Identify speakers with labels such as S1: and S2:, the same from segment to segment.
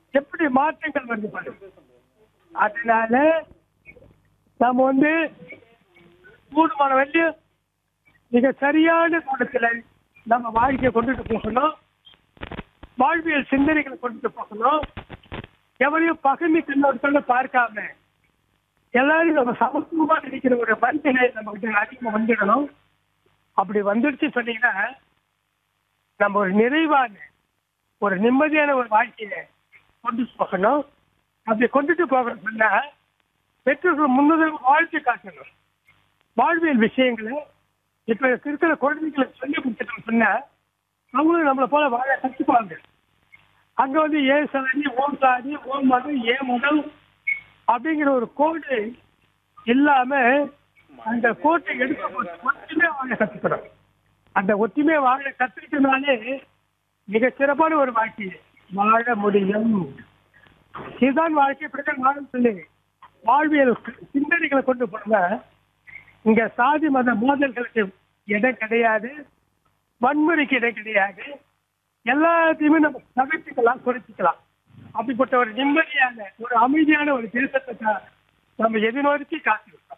S1: எப்படி மாற்றங்கள் வருது பாருங்க அதனால நம்ம வந்து கூடுமான வரையும் மிக சரியான கூட்டத்துல நம்ம வாழ்க்கையை கொண்டுட்டு போகணும் வாழ்வியல் சிந்தனைகளை கொண்டுட்டு போகணும் எவரையும் பகைமை கண்ணோட்டத்துல பார்க்காம எல்லாரும் நம்ம சமத்துவமா நினைக்கிற ஒரு மனநிலை நம்ம கிட்ட அதிகமா வந்துடணும் அப்படி வந்துடுச்சு சொன்னீங்கன்னா நம்ம ஒரு நிறைவான ஒரு நிம்மதியான ஒரு வாழ்க்கையை கொண்டு போகணும் அப்படி கொண்டுட்டு போகணும் சொன்னா பெற்றோர்கள் முன்னுரிமை வாழ்க்கை காட்டணும் வாழ்வியல் விஷயங்களை இப்ப இருக்கிற குழந்தைங்களுக்கு சொல்லி கொடுத்துட்டோம் சொன்னா அவங்களும் நம்மளை போல வாழ கற்றுக்குவாங்க அங்க வந்து ஏ சாதி ஓம் சாதி ஓம் மதம் ஏ மதம் அப்படிங்கிற ஒரு கோடு இல்லாம அந்த கோட்டை எடுக்க ஒற்றுமை வாழ கத்துக்கணும் அந்த ஒற்றுமை வாழ கத்துக்கிட்டனாலே மிக சிறப்பான ஒரு வாழ்க்கை வாழ முடியும் இதுதான் வாழ்க்கை இப்படித்தான் வாழும் சொல்லி வாழ்வியல் சிந்தனைகளை கொண்டு போன இங்க சாதி மத மோதல்களுக்கு இடம் கிடையாது வன்முறைக்கு இடம் கிடையாது எல்லாத்தையுமே நம்ம தவிர்த்துக்கலாம் குறைச்சிக்கலாம் அப்படிப்பட்ட ஒரு நிம்மதியான ஒரு அமைதியான ஒரு தேசத்தை தான் நம்ம எதிர்நோக்கி காத்திருக்கோம்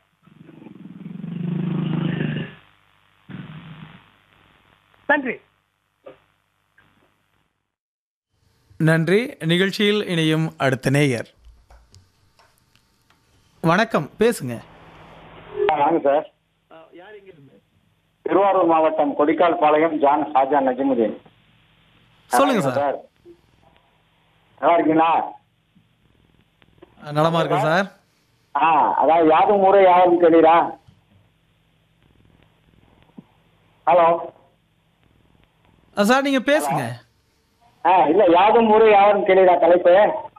S1: நன்றி
S2: நன்றி நிகழ்ச்சியில் இணையும் அடுத்த நேயர் வணக்கம் பேசுங்க
S3: வாங்க சார் திருவாரூர் மாவட்டம் கொடிக்கால் பாளையம் ஜான் ஷாஜா நஜிமுதீன்
S2: சொல்லுங்க சார்
S3: சார் நல்லா இருக்கீங்களா
S2: நலமா இருக்கேன் சார்
S3: ஆ அதாவது யாரும் ஊரே யாரும் கேளீரா ஹலோ
S2: அஹ் சார் நீங்க பேசுங்க
S3: ஆ இல்ல யாதும் ஊரே யாரும் கேளீரா தலைப்பு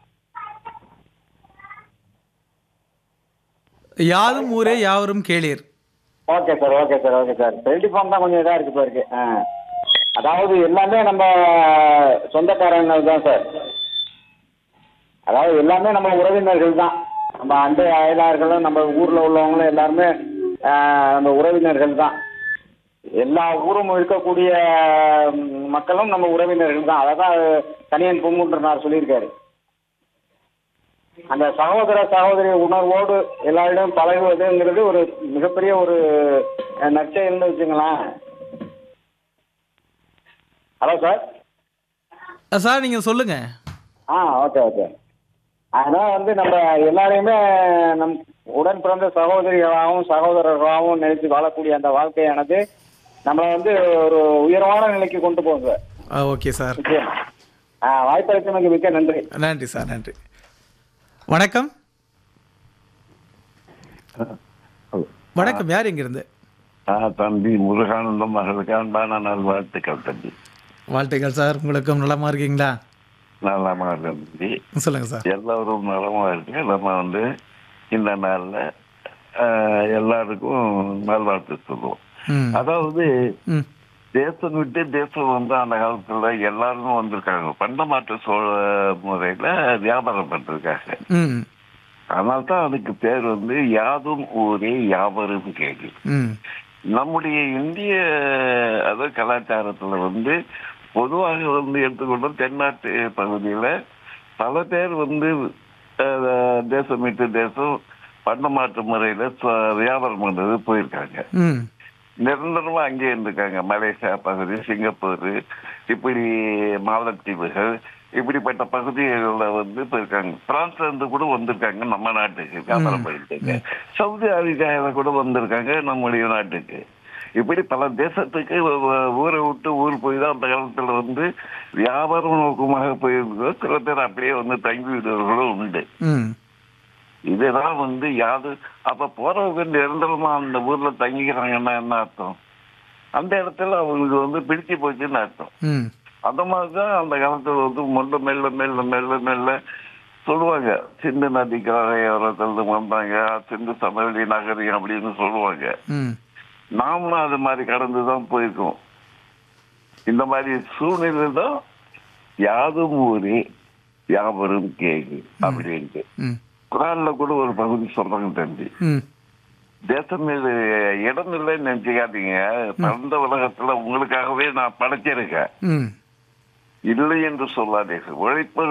S2: யாதும் ஊரே யாவரும் கேளீர்
S3: okay sir okay sir okay sir telephone தான் கொஞ்சம் இதாக இருக்கு போயிருக்கு ஆ அதாவது எல்லாமே நம்ம சொந்தக்காரங்க தான் சார் அதாவது எல்லாமே நம்ம உறவினர்கள் தான் நம்ம அண்டை அயலார்களும் நம்ம ஊரில் உள்ளவங்களும் எல்லாருமே ஆ, நம்ம உறவினர்கள் தான் எல்லா ஊரும் இருக்கக்கூடிய ம், மக்களும் நம்ம உறவினர்கள் தான் அதை தான் தனியன் பூங்குன்றனார் சொல்லியிருக்காரு அந்த சகோதர சகோதரி உணர்வோடு எல்லாரிடம் பழகுவதுங்கிறது ஒரு மிகப்பெரிய ஒரு அஹ், நற்செயல்னு வச்சுங்களேன் ஹலோ சார்
S2: அஹ் சார் நீங்க சொல்லுங்க
S3: ஆ ஓகே ஓகே அதனால் வந்து நம்ம எல்லாரையுமே நம் உடன் பிறந்த சகோதரிகளாகவும் சகோதரர்களாகவும் நினைத்து வாழக்கூடிய அந்த வாழ்க்கையானது நம்மளை வந்து ஒரு உயர்வான நிலைக்கு கொண்டு போகும் சார்
S2: அஹ் ஓகே சார்
S3: நிச்சயம் ஆ வாய்ப்பளித்தமைக்கு மிக்க நன்றி
S2: நன்றி சார் நன்றி வணக்கம் வணக்கம் யார் இங்கிருந்து
S4: ஆ தம்பி முருகானந்தம் மகளுக்கு அன்பான நல்வாழ்த்துக்கள் தம்பி
S2: வாழ்த்துக்கள் சார் உங்களுக்கும் நலமா இருக்கீங்களா
S4: நலமா இருக்கேன் தம்பி
S2: சொல்லுங்க சார்
S4: எல்லோரும் நலமா இருக்கு நம்ம வந்து இந்த நாள்ல ஆ, எல்லாருக்கும் நல்வாழ்த்து சொல்லுவோம்
S2: ம்
S4: அதாவது
S2: ம்
S4: தேசம் விட்டு தேசம் வந்து அந்த காலத்துல எல்லாரும் வந்திருக்காங்க பண்டமாற்று சோழ முறையில வியாபாரம் பண்றதுக்காக
S2: ம்
S4: அதனால தான் அதுக்கு பேர் வந்து யாதும் ஊரே யாவரும் கேள்வி
S2: ம்
S4: நம்முடைய இந்திய அதாவது கலாச்சாரத்துல வந்து பொதுவாக வந்து எடுத்துக்கொண்ட தென்னாட்டு பகுதியில பல பேர் வந்து அஹ், தேசம் விட்டு தேசம் பண்டமாற்று முறையில ச- வியாபாரம் பண்றது போயிருக்காங்க
S2: ம்
S4: நிரந்தரமா அங்கே இருந்திருக்காங்க மலேசியா பகுதி சிங்கப்பூர் இப்படி மாலத்தீவுகள் இப்படிப்பட்ட பகுதிகளில் வந்து போயிருக்காங்க பிரான்ஸ்ல இருந்து கூட வந்திருக்காங்க நம்ம நாட்டுக்கு வியாபாரம் பண்ணிருக்காங்க சவுதி அரேபியாவில கூட வந்திருக்காங்க நம்முடைய நாட்டுக்கு இப்படி பல தேசத்துக்கு ஒ- ஒ- ஊரை விட்டு ஊர் போய் தான் அந்த காலத்துல வந்து வியாபாரம் நோக்கமாக போயிருக்கோம் சில பேர் அப்படியே வந்து தங்கி விடுறவர்களும் உண்டு
S2: ம்
S4: இதுதான் வந்து யாது அப்ப போறவங்க நிரந்தரமா அந்த ஊர்ல தங்கிக்கிறாங்கன்னா என்ன அர்த்தம் அந்த இடத்துல அவங்களுக்கு வந்து பிடிச்சு போச்சுன்னு அர்த்தம்
S2: ம்
S4: அந்த மாதிரிதான் அந்த காலத்துல வந்து மொல்ல மெல்ல மெல்ல மெல்ல மெல்ல சொல்லுவாங்க சிந்து நதி கரையோரத்துல வந்தாங்க சிந்து சமவெளி நகரி அப்படின்னு சொல்லுவாங்க
S2: ம்
S4: நாமளும் அது மாதிரி கடந்து தான் போயிருக்கோம் இந்த மாதிரி சூழ்நிலை தான் யாதும் ஊரே யாவரும் கேகு அப்படின்ட்டு
S2: ம்
S4: குரான்ல கூட ஒரு பகுதி சொல்றாங்க தம்பி
S2: ம்
S4: தேசம் மீது இடம் இல்லைன்னு நினைச்சுக்காதீங்க பிறந்த உலகத்துல உங்களுக்காகவே நான் படைச்சிருக்கேன்
S2: ம்
S4: இல்லை என்று சொல்லாதீர்கள் உழைப்பு